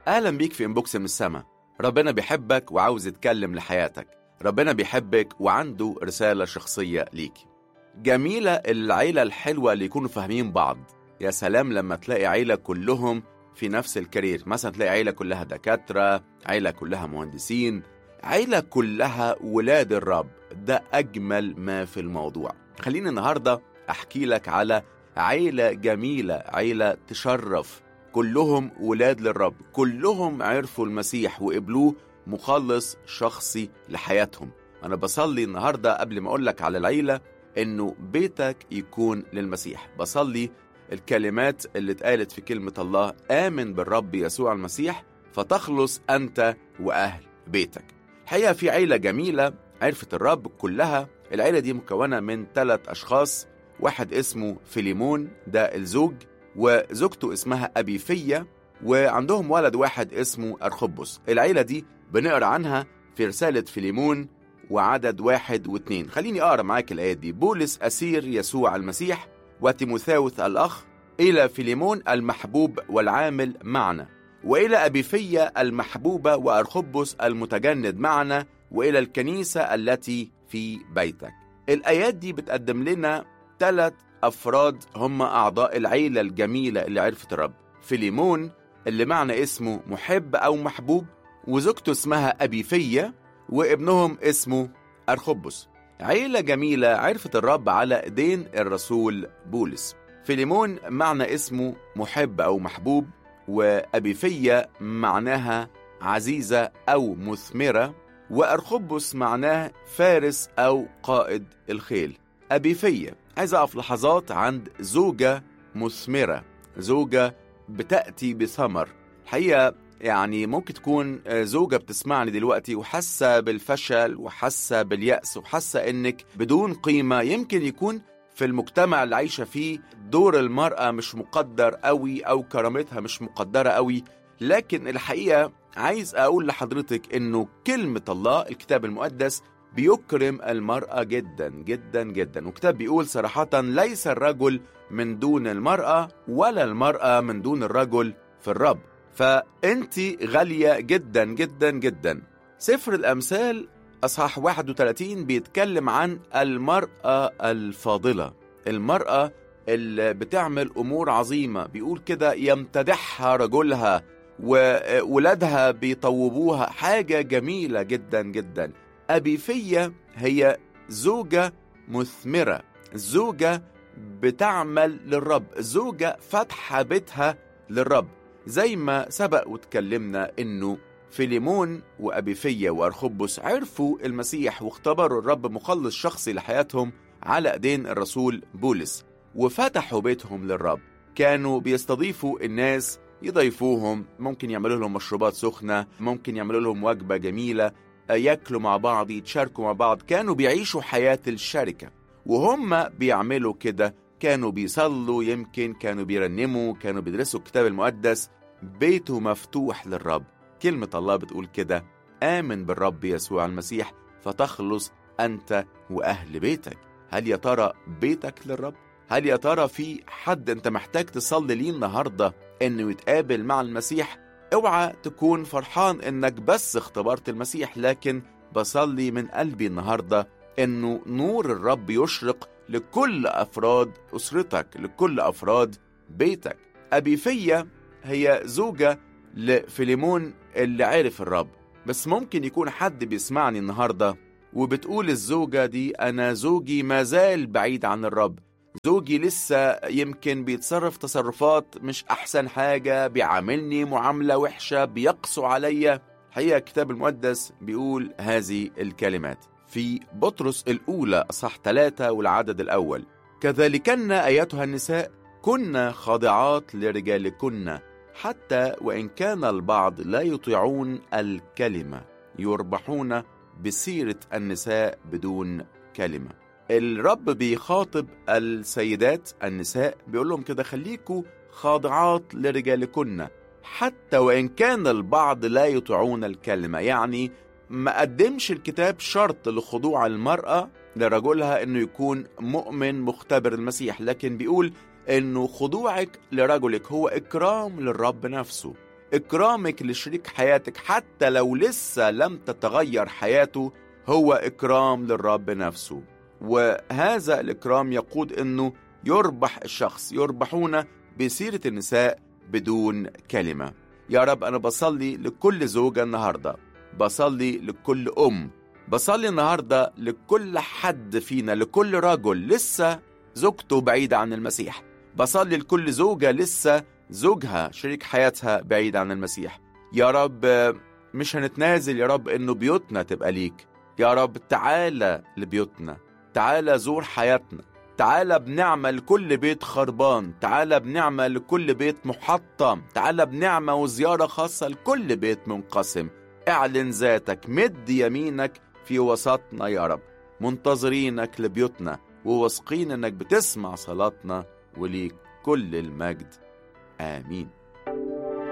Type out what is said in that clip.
أهلا بيك في إنبوكس من السما ربنا بيحبك وعاوز يتكلم لحياتك ربنا بيحبك وعنده رسالة شخصية ليك جميلة العيلة الحلوة اللي يكونوا فاهمين بعض يا سلام لما تلاقي عيلة كلهم في نفس الكارير مثلا تلاقي عيلة كلها دكاترة عيلة كلها مهندسين عيلة كلها ولاد الرب ده أجمل ما في الموضوع خليني النهاردة أحكي لك على عيلة جميلة عيلة تشرف كلهم ولاد للرب كلهم عرفوا المسيح وقبلوه مخلص شخصي لحياتهم أنا بصلي النهاردة قبل ما أقولك على العيلة إنه بيتك يكون للمسيح بصلي الكلمات اللي اتقالت في كلمة الله آمن بالرب يسوع المسيح فتخلص أنت وأهل بيتك الحقيقة في عيلة جميلة عرفت الرب كلها العيلة دي مكونة من ثلاث أشخاص واحد اسمه فيليمون ده الزوج وزوجته اسمها أبيفية وعندهم ولد واحد اسمه أرخبس العيلة دي بنقرأ عنها في رسالة فيليمون وعدد واحد واثنين خليني أقرأ معاك الآيات دي بولس أسير يسوع المسيح وتيموثاوث الأخ إلى فيليمون المحبوب والعامل معنا وإلى أبيفية المحبوبة وأرخبس المتجند معنا وإلى الكنيسة التي في بيتك الآيات دي بتقدم لنا ثلاث أفراد هم أعضاء العيلة الجميلة اللي عرفت الرب فيليمون اللي معنى اسمه محب أو محبوب وزوجته اسمها أبيفية وابنهم اسمه أرخبس عيلة جميلة عرفت الرب على ايدين الرسول بولس فيليمون معنى اسمه محب أو محبوب وأبيفية معناها عزيزة أو مثمرة وأرخبس معناه فارس أو قائد الخيل أبيفية عايز أقف لحظات عند زوجة مثمرة زوجة بتأتي بثمر الحقيقة يعني ممكن تكون زوجة بتسمعني دلوقتي وحاسة بالفشل وحاسة باليأس وحاسة إنك بدون قيمة يمكن يكون في المجتمع اللي عايشة فيه دور المرأة مش مقدر قوي أو كرامتها مش مقدرة قوي لكن الحقيقة عايز أقول لحضرتك إنه كلمة الله الكتاب المقدس بيكرم المرأة جدا جدا جدا وكتاب بيقول صراحة ليس الرجل من دون المرأة ولا المرأة من دون الرجل في الرب فأنت غالية جدا جدا جدا سفر الأمثال أصحاح 31 بيتكلم عن المرأة الفاضلة المرأة اللي بتعمل أمور عظيمة بيقول كده يمتدحها رجلها وولادها بيطوبوها حاجة جميلة جدا جدا أبيفية هي زوجة مثمرة زوجة بتعمل للرب زوجة فاتحة بيتها للرب زي ما سبق وتكلمنا انه فيليمون وأبيفية وأرخبس عرفوا المسيح واختبروا الرب مخلص شخصي لحياتهم على ايدين الرسول بولس وفتحوا بيتهم للرب كانوا بيستضيفوا الناس يضيفوهم ممكن يعملوا لهم مشروبات سخنة ممكن يعملوا لهم وجبة جميلة ياكلوا مع بعض يتشاركوا مع بعض كانوا بيعيشوا حياة الشركة وهم بيعملوا كده كانوا بيصلوا يمكن كانوا بيرنموا كانوا بيدرسوا الكتاب المقدس بيته مفتوح للرب كلمة الله بتقول كده آمن بالرب يسوع المسيح فتخلص أنت وأهل بيتك هل يا ترى بيتك للرب؟ هل يا ترى في حد أنت محتاج تصلي ليه النهاردة إنه يتقابل مع المسيح؟ اوعى تكون فرحان إنك بس اختبرت المسيح لكن بصلي من قلبي النهاردة إنه نور الرب يشرق لكل أفراد أسرتك لكل أفراد بيتك أبيفية هي زوجة لفيليمون اللي عرف الرب بس ممكن يكون حد بيسمعني النهاردة وبتقول الزوجة دي أنا زوجي ما زال بعيد عن الرب زوجي لسه يمكن بيتصرف تصرفات مش أحسن حاجة بيعاملني معاملة وحشة بيقسو عليا حقيقة الكتاب المقدس بيقول هذه الكلمات في بطرس الأولى أصح ثلاثة والعدد الأول كذلكن أيتها النساء كنا خاضعات لرجالكن حتى وإن كان البعض لا يطيعون الكلمة يربحون بسيرة النساء بدون كلمة الرب بيخاطب السيدات النساء بيقول لهم كده خليكوا خاضعات لرجالكن حتى وإن كان البعض لا يطيعون الكلمة يعني ما قدمش الكتاب شرط لخضوع المرأة لرجلها انه يكون مؤمن مختبر المسيح لكن بيقول انه خضوعك لرجلك هو اكرام للرب نفسه إكرامك لشريك حياتك حتى لو لسه لم تتغير حياته هو إكرام للرب نفسه وهذا الإكرام يقود أنه يربح الشخص يربحون بسيرة النساء بدون كلمة يا رب أنا بصلي لكل زوجة النهاردة بصلي لكل أم بصلي النهاردة لكل حد فينا لكل رجل لسه زوجته بعيدة عن المسيح بصلي لكل زوجة لسه زوجها شريك حياتها بعيد عن المسيح يا رب مش هنتنازل يا رب انه بيوتنا تبقى ليك يا رب تعالى لبيوتنا تعالى زور حياتنا تعالى بنعمة لكل بيت خربان تعالى بنعمة لكل بيت محطم تعالى بنعمة وزيارة خاصة لكل بيت منقسم اعلن ذاتك مد يمينك في وسطنا يا رب منتظرينك لبيوتنا وواثقين انك بتسمع صلاتنا وليك كل المجد آمين